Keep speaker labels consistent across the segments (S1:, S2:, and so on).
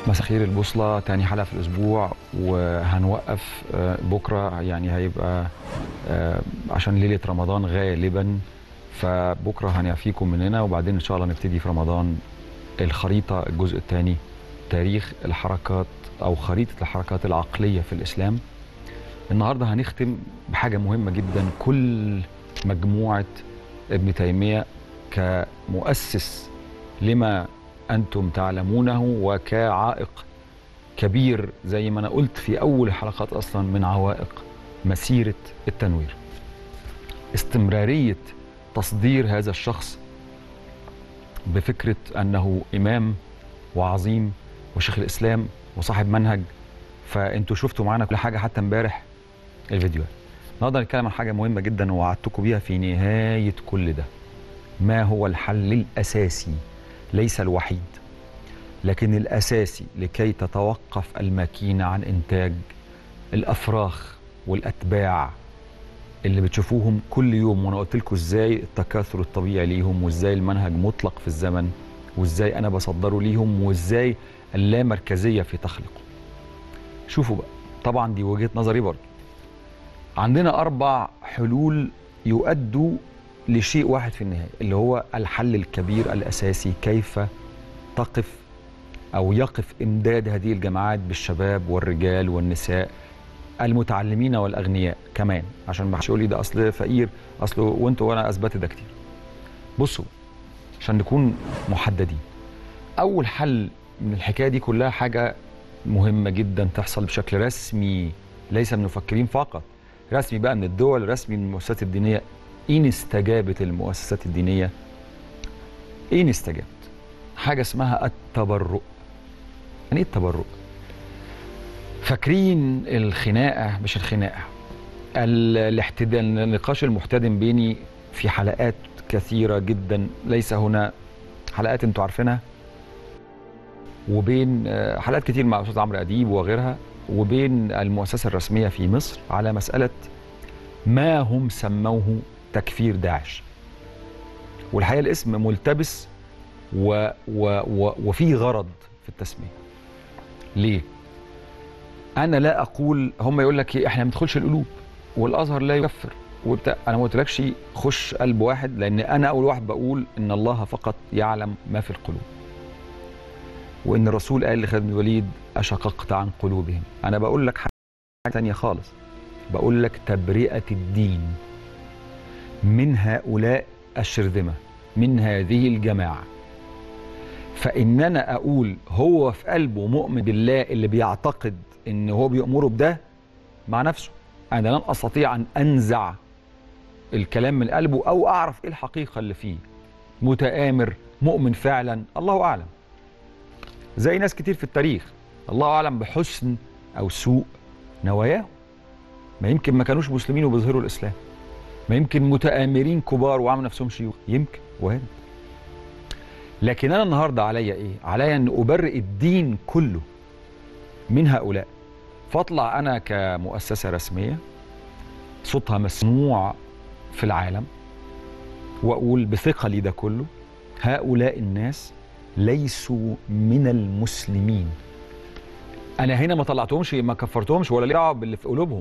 S1: مساء خير البوصلة تاني حلقة في الأسبوع وهنوقف آه، بكرة يعني هيبقى آه، عشان ليلة رمضان غالبا فبكرة هنعفيكم مننا وبعدين إن شاء الله نبتدي في رمضان الخريطة الجزء الثاني تاريخ الحركات أو خريطة الحركات العقلية في الإسلام النهاردة هنختم بحاجة مهمة جدا كل مجموعة ابن تيمية كمؤسس لما أنتم تعلمونه وكعائق كبير زي ما أنا قلت في أول الحلقات أصلا من عوائق مسيرة التنوير استمرارية تصدير هذا الشخص بفكرة أنه إمام وعظيم وشيخ الإسلام وصاحب منهج فأنتوا شفتوا معانا كل حاجة حتى امبارح الفيديوهات النهارده نتكلم عن حاجة مهمة جدا ووعدتكم بيها في نهاية كل ده ما هو الحل الأساسي ليس الوحيد لكن الأساسي لكي تتوقف الماكينة عن إنتاج الأفراخ والأتباع اللي بتشوفوهم كل يوم وأنا قلت لكم إزاي التكاثر الطبيعي ليهم وإزاي المنهج مطلق في الزمن وإزاي أنا بصدره ليهم وإزاي اللامركزية في تخليقه شوفوا بقى طبعا دي وجهة نظري برضه عندنا أربع حلول يؤدوا لشيء واحد في النهاية اللي هو الحل الكبير الأساسي كيف تقف أو يقف إمداد هذه الجماعات بالشباب والرجال والنساء المتعلمين والأغنياء كمان عشان ما حدش يقول لي ده أصل فقير أصله وأنتوا وأنا أثبت ده كتير بصوا عشان نكون محددين أول حل من الحكاية دي كلها حاجة مهمة جدا تحصل بشكل رسمي ليس من المفكرين فقط رسمي بقى من الدول رسمي من المؤسسات الدينية إن استجابت المؤسسات الدينية إن استجابت حاجة اسمها التبرؤ يعني إيه التبرؤ؟ فاكرين الخناقة مش الخناقة ال- الاحتدام النقاش المحتدم بيني في حلقات كثيرة جدا ليس هنا حلقات انتوا عارفينها وبين آه، حلقات كتير مع أستاذ عمرو أديب وغيرها وبين المؤسسة الرسمية في مصر على مسألة ما هم سموه تكفير داعش والحقيقه الاسم ملتبس و و و وفيه غرض في التسميه ليه انا لا اقول هم يقول لك إيه، احنا ما ندخلش القلوب والازهر لا يكفر وبتاع انا ما قلتلكش خش قلب واحد لان انا اول واحد بقول ان الله فقط يعلم ما في القلوب وان الرسول قال لخالد بن الوليد اشققت عن قلوبهم انا بقول لك حاجه ثانيه خالص بقول لك تبرئه الدين من هؤلاء الشرذمه من هذه الجماعه فان انا اقول هو في قلبه مؤمن بالله اللي بيعتقد ان هو بيامره بده مع نفسه انا لن استطيع ان انزع الكلام من قلبه او اعرف ايه الحقيقه اللي فيه متآمر مؤمن فعلا الله اعلم زي ناس كتير في التاريخ الله اعلم بحسن او سوء نواياهم ما يمكن ما كانوش مسلمين وبيظهروا الاسلام ما يمكن متآمرين كبار وعملوا نفسهم شيوخ يمكن وارد لكن انا النهارده عليا ايه عليا ان ابرئ الدين كله من هؤلاء فاطلع انا كمؤسسه رسميه صوتها مسموع في العالم واقول بثقلي ده كله هؤلاء الناس ليسوا من المسلمين انا هنا ما طلعتهمش ما كفرتهمش ولا ليه دعوه باللي في قلوبهم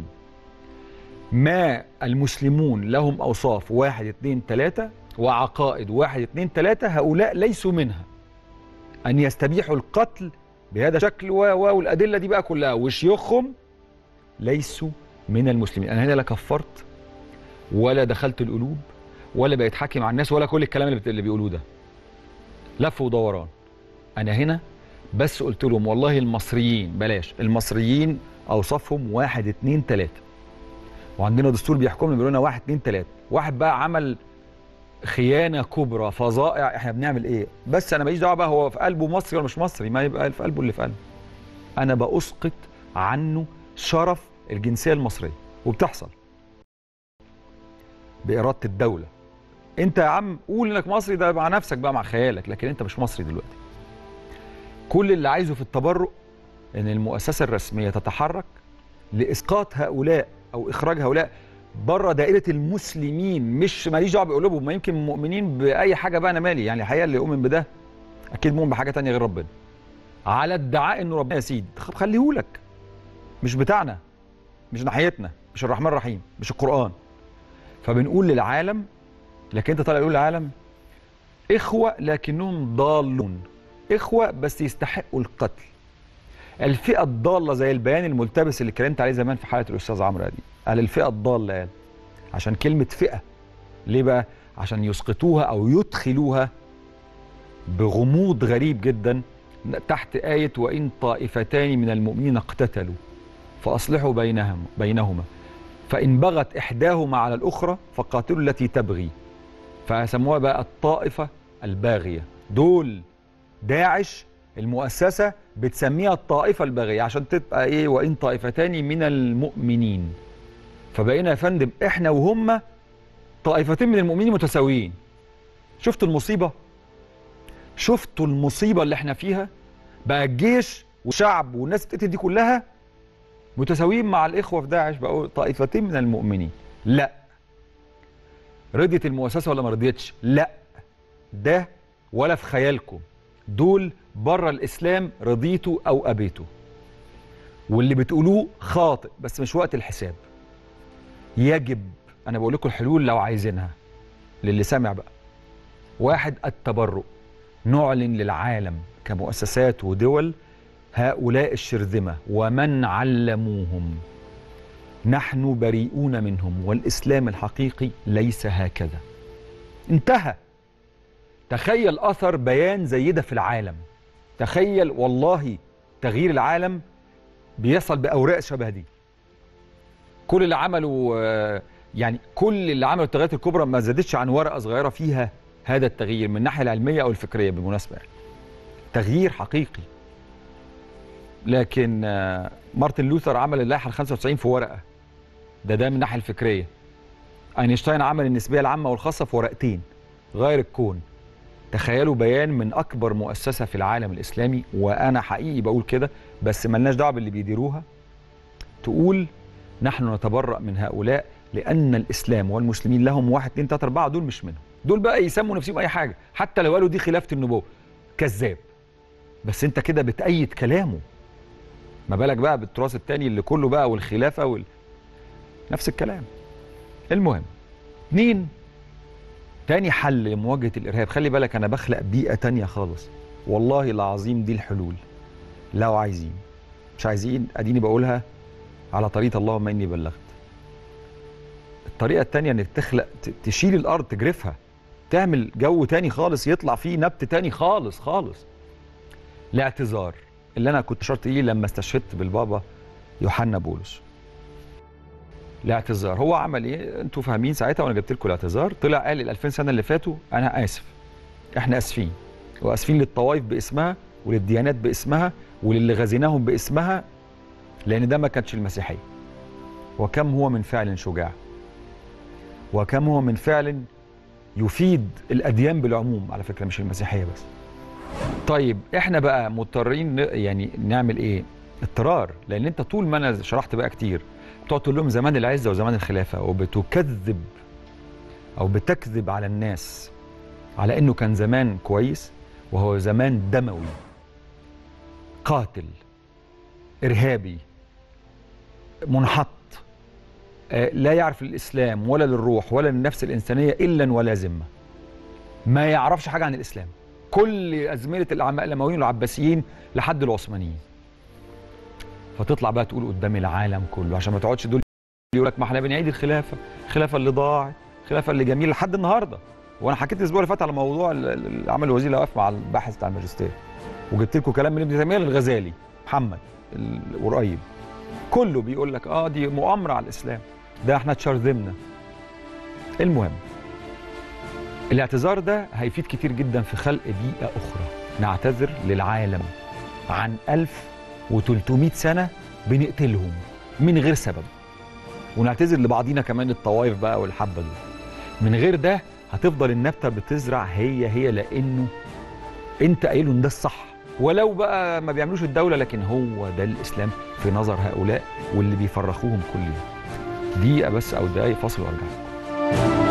S1: ما المسلمون لهم اوصاف واحد اتنين تلاته وعقائد واحد اتنين تلاته هؤلاء ليسوا منها ان يستبيحوا القتل بهذا الشكل و و والادله دي بقى كلها وشيوخهم ليسوا من المسلمين انا هنا لا كفرت ولا دخلت القلوب ولا بقيت حاكم على الناس ولا كل الكلام اللي, بت... اللي بيقولوه ده لف ودوران انا هنا بس قلت لهم والله المصريين بلاش المصريين اوصافهم واحد اتنين تلاته وعندنا دستور بيحكمنا بيقول لنا واحد اتنين تلاته واحد بقى عمل خيانه كبرى فظائع احنا بنعمل ايه بس انا ماليش دعوه بقى هو في قلبه مصري ولا مش مصري ما يبقى في قلبه اللي في قلبه انا باسقط عنه شرف الجنسيه المصريه وبتحصل باراده الدوله انت يا عم قول انك مصري ده مع نفسك بقى مع خيالك لكن انت مش مصري دلوقتي كل اللي عايزه في التبرؤ ان المؤسسه الرسميه تتحرك لاسقاط هؤلاء او اخراج هؤلاء بره دائره المسلمين مش ماليش دعوه بقلوبهم ما يمكن مؤمنين باي حاجه بقى انا مالي يعني الحقيقه اللي يؤمن بده اكيد مؤمن بحاجه تانية غير ربنا على ادعاء انه ربنا يا سيدي خليهولك مش بتاعنا مش ناحيتنا مش الرحمن الرحيم مش القران فبنقول للعالم لكن انت طالع تقول للعالم اخوه لكنهم ضالون اخوه بس يستحقوا القتل الفئه الضاله زي البيان الملتبس اللي اتكلمت عليه زمان في حلقه الاستاذ عمرو ادي قال الفئه الضاله قال عشان كلمه فئه ليه بقى عشان يسقطوها او يدخلوها بغموض غريب جدا تحت آية وإن طائفتان من المؤمنين اقتتلوا فأصلحوا بينهم بينهما فإن بغت إحداهما على الأخرى فقاتلوا التي تبغي فسموها بقى الطائفة الباغية دول داعش المؤسسة بتسميها الطائفة الباغية عشان تبقى إيه وإن طائفتان من المؤمنين فبقينا يا فندم إحنا وهم طائفتين من المؤمنين متساويين شفتوا المصيبة شفتوا المصيبة اللي احنا فيها بقى الجيش وشعب والناس بتقتل دي كلها متساويين مع الإخوة في داعش بقوا طائفتين من المؤمنين لا رضيت المؤسسة ولا ما رضيتش لا ده ولا في خيالكم دول بره الإسلام رضيتوا أو أبيتوا واللي بتقولوه خاطئ بس مش وقت الحساب يجب أنا بقول لكم الحلول لو عايزينها للي سامع بقى واحد التبرؤ نعلن للعالم كمؤسسات ودول هؤلاء الشرذمة ومن علموهم نحن بريئون منهم والإسلام الحقيقي ليس هكذا انتهى تخيل أثر بيان زي ده في العالم تخيل والله تغيير العالم بيصل بأوراق شبه دي كل اللي عملوا يعني كل اللي عملوا التغييرات الكبرى ما زادتش عن ورقة صغيرة فيها هذا التغيير من الناحيه العلميه او الفكريه بالمناسبه يعني. تغيير حقيقي لكن مارتن لوثر عمل اللائحه ال 95 في ورقه ده ده من الناحيه الفكريه اينشتاين عمل النسبيه العامه والخاصه في ورقتين غير الكون تخيلوا بيان من اكبر مؤسسه في العالم الاسلامي وانا حقيقي بقول كده بس ملناش دعوه باللي بيديروها تقول نحن نتبرأ من هؤلاء لان الاسلام والمسلمين لهم واحد اثنين ثلاثه اربعه دول مش منهم دول بقى يسموا نفسهم اي حاجه حتى لو قالوا دي خلافه النبوه كذاب بس انت كده بتأيد كلامه ما بالك بقى بالتراث التاني اللي كله بقى والخلافه وال... نفس الكلام المهم اتنين تاني حل لمواجهه الارهاب خلي بالك انا بخلق بيئه تانية خالص والله العظيم دي الحلول لو عايزين مش عايزين اديني بقولها على طريقه اللهم اني بلغت الطريقه التانية انك تخلق تشيل الارض تجرفها تعمل جو تاني خالص يطلع فيه نبت تاني خالص خالص الاعتذار اللي انا كنت شرط ليه لما استشهدت بالبابا يوحنا بولس الاعتذار هو عمل ايه انتوا فاهمين ساعتها وانا جبت لكم الاعتذار طلع قال ال 2000 سنه اللي فاتوا انا اسف احنا اسفين واسفين للطوائف باسمها وللديانات باسمها وللي غزيناهم باسمها لان ده ما كانتش المسيحيه وكم هو من فعل شجاع وكم هو من فعل يفيد الاديان بالعموم على فكره مش المسيحيه بس طيب احنا بقى مضطرين يعني نعمل ايه اضطرار لان انت طول ما انا شرحت بقى كتير بتقعد تقول لهم زمان العزه وزمان الخلافه وبتكذب او بتكذب على الناس على انه كان زمان كويس وهو زمان دموي قاتل ارهابي منحط لا يعرف الاسلام ولا للروح ولا للنفس الانسانيه الا ولا ذمه ما يعرفش حاجه عن الاسلام كل ازمنه الامويين والعباسيين لحد العثمانيين فتطلع بقى تقول قدام العالم كله عشان ما تقعدش دول يقول لك ما احنا بنعيد الخلافه الخلافه اللي ضاعت الخلافه اللي جميله لحد النهارده وانا حكيت الاسبوع اللي فات على موضوع اللي عمل الوزير الاوقاف مع الباحث بتاع الماجستير وجبت لكم كلام من ابن تيميه للغزالي محمد القريب كله بيقول لك اه دي مؤامره على الاسلام ده احنا اتشرذمنا المهم الاعتذار ده هيفيد كتير جدا في خلق بيئه اخرى نعتذر للعالم عن 1300 سنه بنقتلهم من غير سبب ونعتذر لبعضينا كمان الطوائف بقى والحبه دول من غير ده هتفضل النبته بتزرع هي هي لانه انت قايله ان ده الصح ولو بقى ما بيعملوش الدوله لكن هو ده الاسلام في نظر هؤلاء واللي بيفرخوهم كل يوم دقيقه بس او دقايق فاصل وارجع لكم